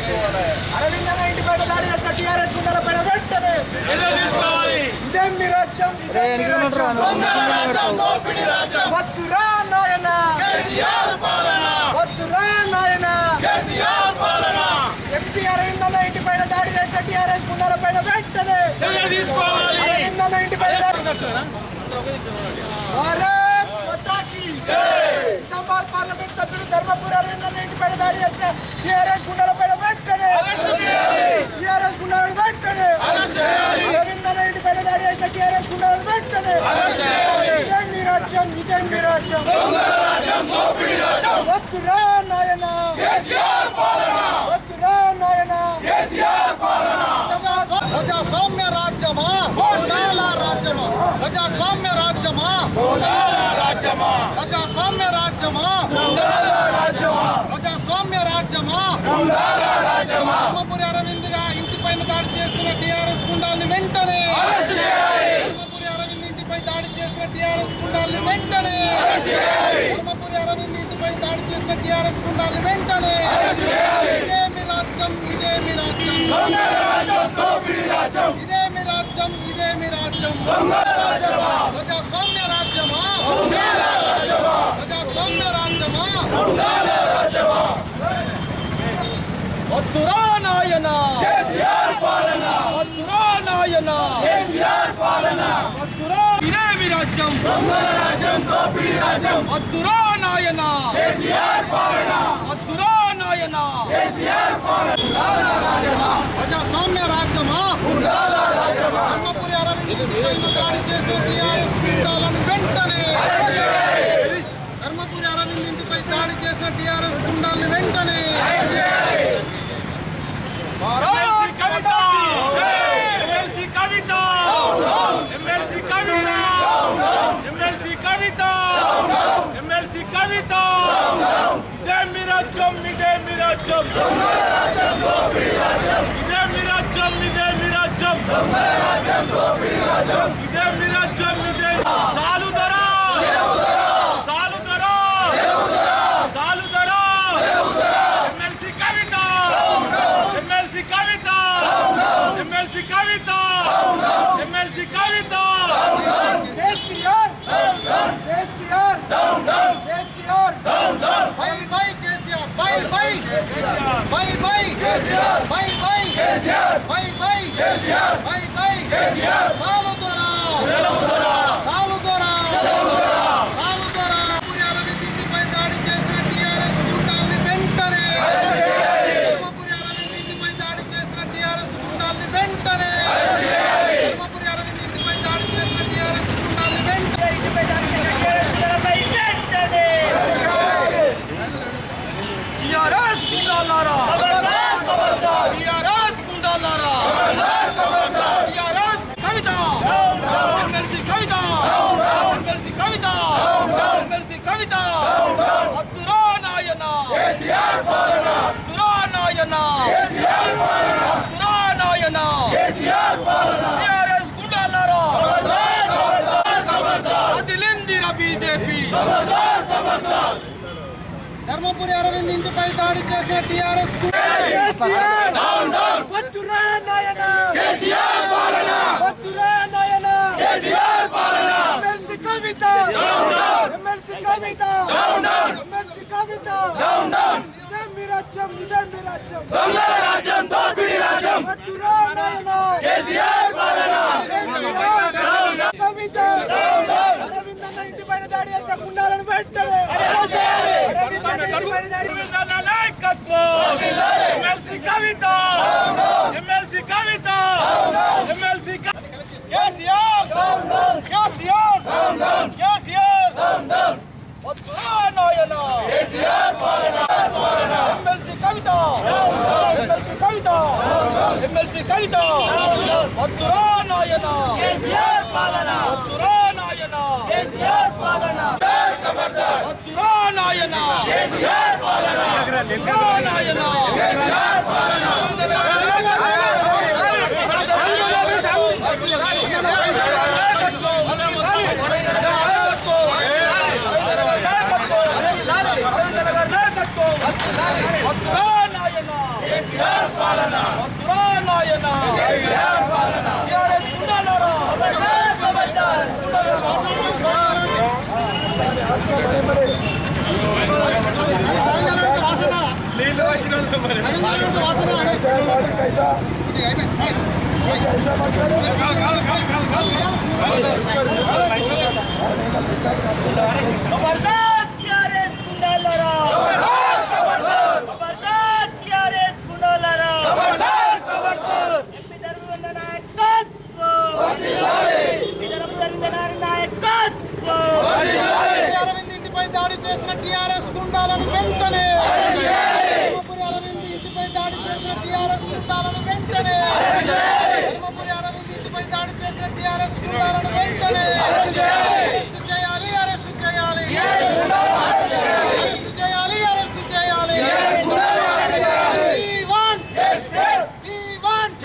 అరవింద్ అన్న ఇంటి పైన దాడి చేసిన టీఆర్ఎస్ గుండాల పైన వెంటనే ఇదేం మీ రాజ్యం ఇదేం మీ రాజ్యం వద్దురా నాయన వద్దురా నాయన ఎంపీ అరవింద్ అన్న ఇంటి పైన దాడి చేసిన టీఆర్ఎస్ గుండాల పైన వెంటనే అరవింద్ అన్న ఇంటి పైన దాడి భారత్ మాతా కీ నిజామాబాద్ పార్లమెంట్ సభ్యులు ధర్మపురి అరవింద్ అన్న ఇంటి పైన దాడి చేసిన టీఆర్ఎస్ గుండాల పైన వెంటనే టీఆర్ఎస్ గుండాలను వెంటనే అరవింద్ అన్న ఇంటి పైన దాడి చేసిన టీఆర్ఎస్ గుండాలను వెంటనే ఇదేం మీ రాజ్యం ఇదేం మీ రాజ్యం వద్దురా నాయన వద్దురా నాయన ప్రజాస్వామ్య రాజ్యమా ఉండాల రాజ్యమా ప్రజాస్వామ్య రాజ్యమా ప్రజాస్వామ్య రాజ్యమా ప్రజాస్వామ్య రాజ్యమా ధర్మపురి అరవింద్ గా ఇంటి పైన దాడి చేసిన టిఆర్ఎస్ గుండాల్ని వెంటనే ధర్మపురి అరవింద్ ఇంటిపై దాడి చేసిన టిఆర్ఎస్ గుండాల్ని వెంటనే ధర్మపురి అరవింద్ ఇంటిపై దాడి చేసిన టిఆర్ఎస్ గుండాల్ని వెంటనే ఇదేమి రాజ్యం ఇదేమి రాజ్యం ఇదేమి రాజ్యం ఇదేమి రాజ్యం ప్రజాస్వామ్య రాజ్యమా ప్రజాస్వామ్య రాజ్యమా వద్దురా నాయన వద్దురా నాయన వద్దురా ఇదేమి రాజ్యం వద్దురా నాయన వద్దురా నాయన ప్రజాస్వామ్య రాజ్యమా ధర్మపురి అరవింద్ ఇంటిపైన దాడి చేసిన టీఆర్ఎస్ గుండాలను వెంటనే ధర్మపురి అరవింద్ ఇంటిపై దాడి చేసిన టీఆర్ఎస్ గుండాలను వెంటనే Kavitha MLC Kavitha MLC Kavitha MLC Kavitha MLC Kavitha ఇదే మీ రాజ్యం ఇదే మీ రాజ్యం ఇదే మీ రాజ్యం ఇదే మీ రాజ్యం ఇదే మీ రాజ్యం ఇదే సాలు ధర సాలు ధర సాలు ధర MLC Kavitha MLC Kavitha MLC Kavitha MLC Kavitha KCR KCR KCR bye bye KCR bye bye bye bye KCR bye bye KCR bye bye KCR bye bye KCR సాలు దొరా సాలు దొరా సాలు దొరా పురి అరవింద్ ఇంటిపై దాడి చేసిన టీఆర్ఎస్ గుండాల్ని వెంటనే ధర్మపురి అరవింద్ ఇంటిపై దాడి చేసిన టీఆర్ఎస్ గుండాల్ని వెంటనే ధర్మపురి అరవింద్ ఇంటిపై దాడి చేసిన టీఆర్ఎస్ గుండాల్ని వెంటనే టిఆర్ఎస్ గుండాలారా టిఆర్ఎస్ గుండాలారా TRS Kavitha MLC Kavitha MLC Kavitha MLC Kavitha అద్దురా నాయన అద్దురా నాయన అద్దురా నాయన టిఆర్ఎస్ గుండాలారా అదిలిందిరా బీజేపీ ధర్మపురి అరవింద్ ఇంటిపై దాడి చేసిన టీఆర్ఎస్ కేసీఆర్ వద్దురా నాయన కేసీఆర్ పాలన వద్దురా నాయన కేసీఆర్ పాలన MLC Kavitha MLC Kavitha MLC Kavitha ఇదే మీ రాజ్యం ఇదే మీ రాజ్యం రాజ్యం దోపిడి రాజ్యం వద్దురా నాయన కేసీఆర్ పాలన కవిత అరవింద్ అన్న ఇంటి పైన దాడి చేసిన గుండాలను వెంటనే అరవింద్ అన్న ఇంటి పైన దాడి నాయకత్వం MLC Kavitha MLC Kavitha MLC KCR KCR KCR వద్దురా నాయన MLC Kavitha MLC Kavitha MLC Kavitha వద్దురా నాయన వద్దురా నాయన వద్దురా నాయన వద్దురా నాయన వద్దురా నాయన అది సాయంకాలం ఉంటే వాసన సాయంకాలం ఉంటే వాసన అనేసి. ఇది అయిపోయింది. खबरदार टीआरएस गुंडालारा खबरदार टीआरएस गुंडालारा खबरदार खबरदार ఎంపీ ధర్మవరణ నాయకత్వం ఎంపీ ధర్మవరణ నాయకత్వం అరవింద్ ఇంటిపై దాడి చేసిన టిఆర్ఎస్ గుండాలను వెంటనే ధర్మపురి అరవింద్ ఇంటిపై దాడి చేసిన టిఆర్ఎస్ గుండాలను వెంటనే ధర్మపురి అరవింద్ ఇంటిపై దాడి చేసిన టిఆర్ఎస్ గుండాలను వెంటనే అరెస్ట్ చేయాలి అరెస్ట్ చేయాలి అరెస్ట్ చేయాలి అరెస్ట్ చేయాలి We want We want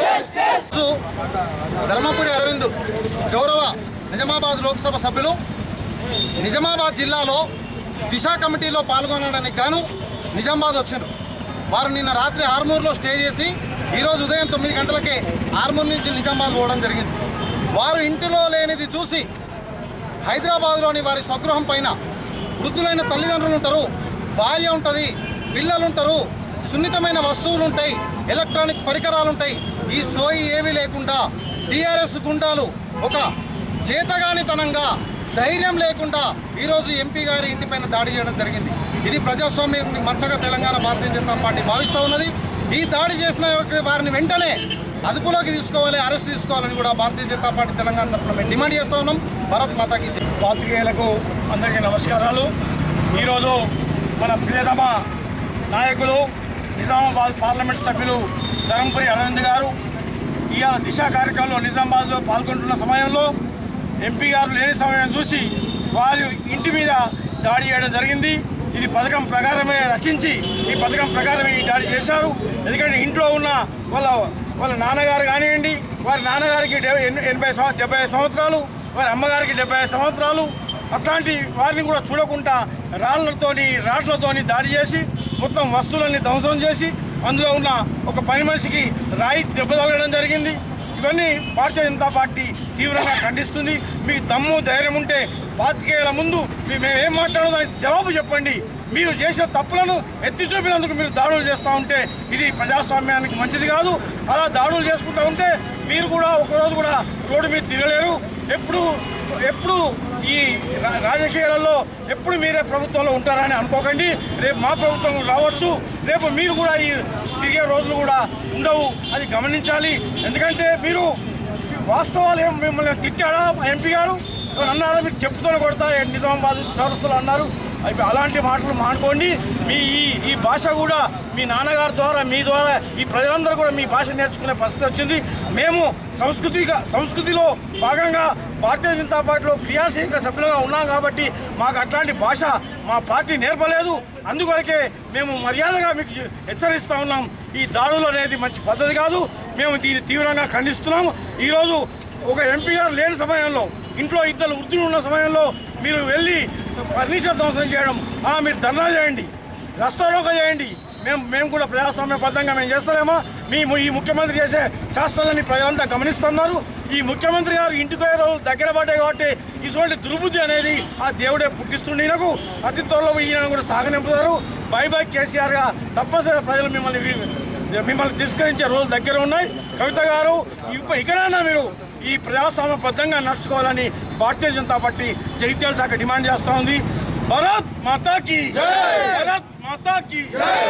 Dharmapuri Arvind గౌరవ నిజామాబాద్ లోక్సభ సభ్యులు నిజామాబాద్ జిల్లాలో దిశ కమిటీలో పాల్గొనడానికి గాను నిజామాబాద్ వచ్చారు వారు నిన్న రాత్రి ఆర్మూర్లో స్టే చేసి ఈరోజు ఉదయం తొమ్మిది గంటలకే ఆర్మూర్ నుంచి నిజామాబాద్ పోవడం జరిగింది వారు ఇంటిలో లేనిది చూసి హైదరాబాద్లోని వారి స్వగృహం పైన వృద్ధులైన తల్లిదండ్రులు ఉంటారు భార్య ఉంటుంది పిల్లలు ఉంటారు సున్నితమైన వస్తువులు ఉంటాయి ఎలక్ట్రానిక్ పరికరాలు ఉంటాయి ఈ సోయి ఏమీ లేకుండా టీఆర్ఎస్ గుండాలు ఒక చేతగానితనంగా ధైర్యం లేకుండా ఈరోజు ఎంపీ గారి ఇంటిపైన దాడి చేయడం జరిగింది ఇది ప్రజాస్వామ్యం మచ్చగా తెలంగాణ భారతీయ జనతా పార్టీ భావిస్తూ ఉన్నది ఈ దాడి చేసిన వారిని వెంటనే అదుపులోకి తీసుకోవాలి అరెస్ట్ తీసుకోవాలని కూడా భారతీయ జనతా పార్టీ తెలంగాణ తరఫున మేము డిమాండ్ చేస్తూ ఉన్నాం భారత్ మాతాకి జై. పాత్రికేయులకు అందరికీ నమస్కారాలు ఈరోజు మన ప్రియతమ నాయకులు నిజామాబాద్ పార్లమెంట్ సభ్యులు ధరంపురి అరవింద్ గారు ఇవాళ దిశ కార్యక్రమంలో నిజామాబాద్లో పాల్గొంటున్న సమయంలో ఎంపీ గారు లేని సమయం చూసి వారి ఇంటి మీద దాడి చేయడం జరిగింది ఇది పథకం ప్రకారమే రచించి ఈ పథకం ప్రకారమే ఈ దాడి చేశారు ఎందుకంటే ఇంట్లో ఉన్న వాళ్ళ వాళ్ళ నాన్నగారు కానివ్వండి వారి నాన్నగారికి డెబ్బై ఎన్- ఎనభై సంవ- డెబ్బై సంవత్సరాలు వారి అమ్మగారికి డెబ్బై సంవత్సరాలు అట్లాంటి వారిని కూడా చూడకుండా రాళ్లతోని రాట్లతోని దాడి చేసి మొత్తం వస్తువులన్నీ ధ్వంసం చేసి అందులో ఉన్న ఒక పని మనిషికి రాయి దెబ్బ తగలడం జరిగింది ఇవన్నీ భారతీయ జనతా పార్టీ తీవ్రంగా ఖండిస్తుంది మీకు దమ్ము ధైర్యం ఉంటే పాతికేయుల ముందు మీ- మేము ఏం మాట్లాడో దానికి జవాబు చెప్పండి మీరు చేసిన తప్పులను ఎత్తి చూపినందుకు మీరు దాడులు చేస్తూ ఉంటే ఇది ప్రజాస్వామ్యానికి మంచిది కాదు అలా దాడులు చేసుకుంటూ ఉంటే మీరు కూడా ఒకరోజు కూడా రోడ్డు మీద తిరగలేరు ఎప్పుడు ఎప్పుడు ఈ రా- రాజకీయాలలో ఎప్పుడు మీరే ప్రభుత్వంలో ఉంటారని అనుకోకండి రేపు మా ప్రభుత్వం రావచ్చు రేపు మీరు కూడా ఈ తిరిగే రోజులు కూడా ఉండవు అది గమనించాలి ఎందుకంటే మీరు వాస్తవాలు ఏం మిమ్మల్ని తిట్టాడా మా ఎంపీ గారు ఏమన్నా అన్నారా మీరు చెప్పుతోనే కొడతా నిజామాబాద్ చౌరస్తులు అన్నారు అవి అలాంటి మాటలు మానుకోండి మీ ఈ ఈ భాష కూడా మీ నాన్నగారి ద్వారా మీ ద్వారా ఈ ప్రజలందరూ కూడా మీ భాష నేర్చుకునే పరిస్థితి వచ్చింది మేము సంస్కృతిగా సంస్కృతిలో భాగంగా భారతీయ జనతా పార్టీలో క్రియాశీలక సభ్యులుగా ఉన్నాం కాబట్టి మాకు అట్లాంటి భాష మా పార్టీ నేర్పలేదు అందుకొరకే మేము మర్యాదగా మీకు హెచ్చరిస్తూ ఉన్నాం ఈ దాడులు అనేది మంచి పద్ధతి కాదు మేము దీన్ని తీవ్రంగా ఖండిస్తున్నాము ఈరోజు ఒక ఎంపీ గారు లేని సమయంలో ఇంట్లో ఇద్దరు వృద్ధులు ఉన్న సమయంలో మీరు వెళ్ళి ఫర్నిచర్ ధ్వంసం చేయడం ఆ, మీరు ధర్నా చేయండి రస్తారోక చేయండి మేము మేము కూడా ప్రజాస్వామ్యబద్ధంగా మేము చేస్తలేమా మీ ఈ ముఖ్యమంత్రి చేసే శాస్త్రాలని ప్రజలంతా గమనిస్తున్నారు ఈ ముఖ్యమంత్రి గారు ఇంటికి పోయే రోజులు దగ్గర పడ్డాయి కాబట్టి ఇటువంటి దుర్బుద్ధి అనేది ఆ దేవుడే పుట్టిస్తుండే ఈయనకు అతి త్వరలో ఈయన కూడా సాగనింపుతారు బై బై కేసీఆర్గా తప్పనిసరిగా ప్రజలు మిమ్మల్ని వి- మిమ్మల్ని తిరస్కరించే రోజులు దగ్గర ఉన్నాయి కవిత గారు ఇప్పుడు ఇకనైనా మీరు ఈ ప్రజాస్వామ్యబద్ధంగా నడుచుకోవాలని భారతీయ జనతా పార్టీ జగిత్యాల శాఖ డిమాండ్ చేస్తూ ఉంది భరత్ మాతాకి భరత్ మాతాకి